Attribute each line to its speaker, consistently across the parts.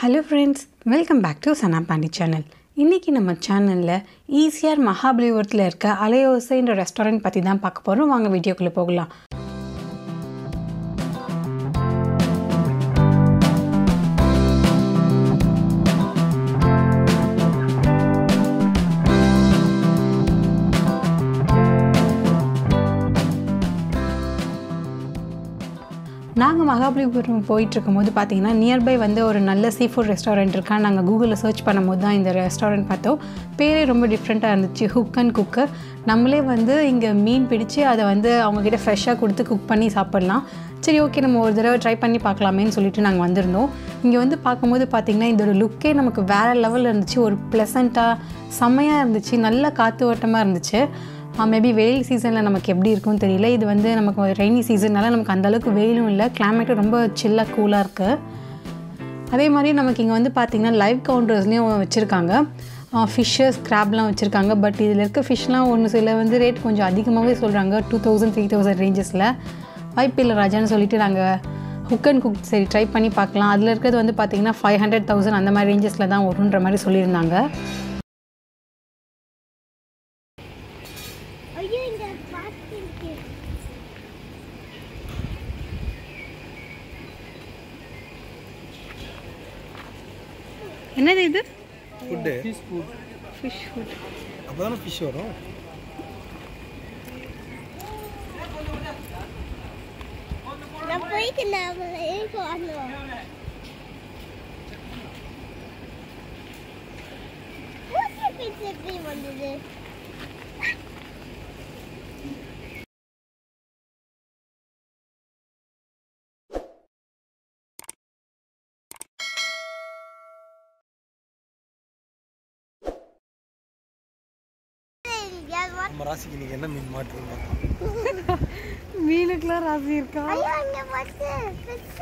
Speaker 1: Hello friends welcome back to Sana Pandi channel இன்றைக்கி நம்ம சேனலில் ஈசிஆர் மகாபலிபுரத்தில் இருக்க அலையோசைன்ற ரெஸ்டாரண்ட் பற்றி தான் பார்க்க போகிறோம் வாங்க வீடியோக்குள்ளே போகலாம் நாங்கள் மகாபலிபுரம் போயிட்டு இருக்கும்போது பார்த்தீங்கன்னா நியர்பை வந்து ஒரு நல்ல சீ ஃபுட் ரெஸ்டாரண்ட் இருக்கா நாங்கள் கூகுளில் சர்ச் பண்ணும்போது தான் இந்த ரெஸ்டாரண்ட் பார்த்தோம் பேரே ரொம்ப டிஃப்ரெண்ட்டாக இருந்துச்சு ஹுக் அண்ட் குக்கர் நம்மளே வந்து இங்கே மீன் பிடிச்சு அதை வந்து அவங்கக்கிட்ட ஃப்ரெஷ்ஷாக கொடுத்து குக் பண்ணி சாப்பிட்லாம் சரி ஓகே நம்ம ஒரு தடவை ட்ரை பண்ணி பார்க்கலாமேன்னு சொல்லிட்டு நாங்கள் வந்திருந்தோம் இங்கே வந்து பார்க்கும்போது பார்த்திங்கன்னா இதோட லுக்கே நமக்கு வேறு லெவலில் இருந்துச்சு ஒரு ப்ளசண்ட்டாக செம்மையாக இருந்துச்சு நல்ல காற்று ஓட்டமாக இருந்துச்சு மேபி வெயில் சீசனில் நமக்கு எப்படி இருக்கும்னு தெரியல இது வந்து நமக்கு ரெய்னி சீசன்னால நமக்கு அந்தளவுக்கு வெயிலும் இல்லை கிளைமேட்டும் ரொம்ப சில்லாக கூலாக இருக்குது அதே மாதிரி நமக்கு இங்கே வந்து பார்த்திங்கன்னா லைவ் கவுண்டர்ஸ்லேயும் வச்சுருக்காங்க ஃபிஷ்ஷஸ் கிராப்லாம் வச்சுருக்காங்க பட் இதில் இருக்க ஃபிஷ்லாம் ஒன்று சில வந்து ரேட் கொஞ்சம் அதிகமாகவே சொல்கிறாங்க டூ தௌசண்ட் த்ரீ தௌசண்ட் ரேஞ்சஸில் வாய்ப்பில்லை ராஜான்னு சொல்லிட்டு நாங்கள் குக் அண்ட் குக் சரி ட்ரை பண்ணி பார்க்கலாம் அதில் இருக்கிறது வந்து பார்த்திங்கன்னா ஃபைவ் ஹண்ட்ரட் தௌசண்ட் அந்த மாதிரி ரேஞ்சஸில் தான் வருன்ற மாதிரி சொல்லியிருந்தாங்க
Speaker 2: ஐயோ இங்க பாத்து இருக்கு
Speaker 1: என்னது இது
Speaker 3: ஃபுட்டு
Speaker 1: ஃபிஷ் ஃபுட்
Speaker 3: அப்போ தானே ஃபிஷ் வரும்
Speaker 2: நான் போயிட்டு நான் எனக்கு வரணும் ஊசி பிச்சு எப்படி வந்தது
Speaker 3: நம்ம ராசிக்கு இன்னைக்கு என்ன மீன் மாட்டுன்னு பார்த்தோம்
Speaker 1: மீனுக்குலாம் ராசி இருக்கா
Speaker 2: ஐயோ இங்க பாத்து பிச்சு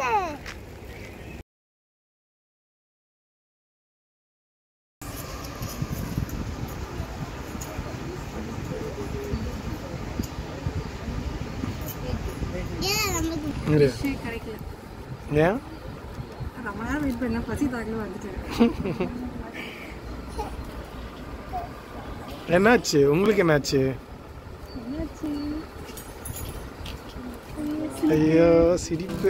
Speaker 2: ஏன் நமக்கு
Speaker 3: இரு.
Speaker 1: கிடைக்கல
Speaker 3: ஏன்
Speaker 1: ரொம்ப நேரம் வெயிட் பண்ண பசி தாக்கல வந்துட்டு
Speaker 3: என்னாச்சு உங்களுக்கு என்னாச்சு ஐயோ சிரிப்பு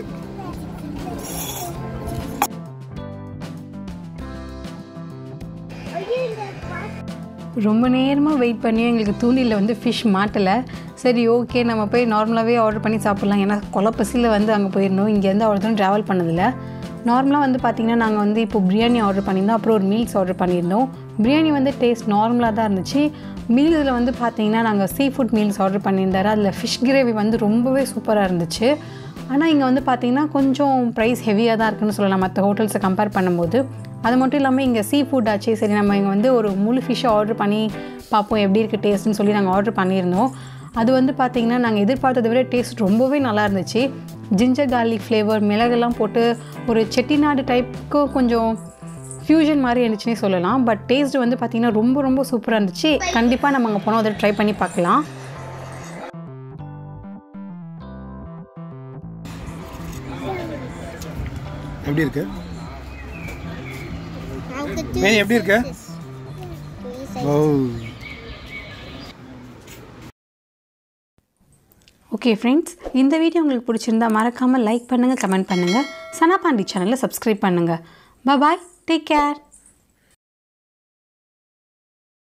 Speaker 2: ஐயோ இங்க பாத்து
Speaker 1: ரொம்ப நேரமாக வெயிட் பண்ணி எங்களுக்கு தூண்டிலில் வந்து ஃபிஷ் மாட்டலை சரி ஓகே நம்ம போய் நார்மலாகவே ஆர்டர் பண்ணி சாப்பிட்லாம் ஏன்னா கொலப்பசியில் வந்து அங்கே போயிருந்தோம் இங்கேருந்து அவ்வளோ தூரம் ட்ராவல் பண்ணதில்லை நார்மலாக வந்து பார்த்திங்கன்னா நாங்கள் வந்து இப்போ பிரியாணி ஆர்டர் பண்ணியிருந்தோம் அப்புறம் ஒரு மீல்ஸ் ஆர்டர் பண்ணியிருந்தோம் பிரியாணி வந்து டேஸ்ட் நார்மலாக தான் இருந்துச்சு மீல்ஸில் வந்து பார்த்திங்கன்னா நாங்கள் சீ ஃபுட் மீல்ஸ் ஆர்டர் பண்ணியிருந்தாரு அதில் ஃபிஷ் கிரேவி வந்து ரொம்பவே சூப்பராக இருந்துச்சு ஆனால் இங்கே வந்து பார்த்திங்கன்னா கொஞ்சம் ப்ரைஸ் ஹெவியாக தான் இருக்குன்னு சொல்லலாம் மற்ற ஹோட்டல்ஸை கம்பேர் பண்ணும்போது அது மட்டும் இல்லாமல் இங்கே சீ ஃபுட் ஆச்சு சரி நம்ம இங்கே வந்து ஒரு முழு ஃபிஷ்ஷை ஆர்டர் பண்ணி பார்ப்போம் எப்படி இருக்குது டேஸ்ட்டுன்னு சொல்லி நாங்கள் ஆர்டர் பண்ணியிருந்தோம் அது வந்து பார்த்திங்கன்னா நாங்கள் எதிர்பார்த்ததை விட டேஸ்ட் ரொம்பவே நல்லா இருந்துச்சு ஜிஞ்சர் கார்லிக் ஃப்ளேவர் மிளகெல்லாம் போட்டு ஒரு செட்டிநாடு டைப்புக்கு கொஞ்சம் ஃப்யூஷன் மாதிரி இருந்துச்சுன்னே சொல்லலாம் பட் டேஸ்ட் வந்து பார்த்திங்கன்னா ரொம்ப ரொம்ப சூப்பராக இருந்துச்சு கண்டிப்பாக நம்ம அங்கே போனோம் அதை ட்ரை பண்ணி பார்க்கலாம்
Speaker 3: எப்படி இருக்கு
Speaker 2: நமக்கு
Speaker 3: மேனி எப்படி இருக்கு ஓ
Speaker 1: ஓகே ஃப்ரெண்ட்ஸ் இந்த வீடியோ உங்களுக்கு பிடிச்சிருந்தா மறக்காமல் லைக் பண்ணுங்கள் கமெண்ட் பண்ணுங்கள் சனா பாண்டி சேனலை சப்ஸ்கிரைப் பண்ணுங்கள் பாய் டேக் கேர்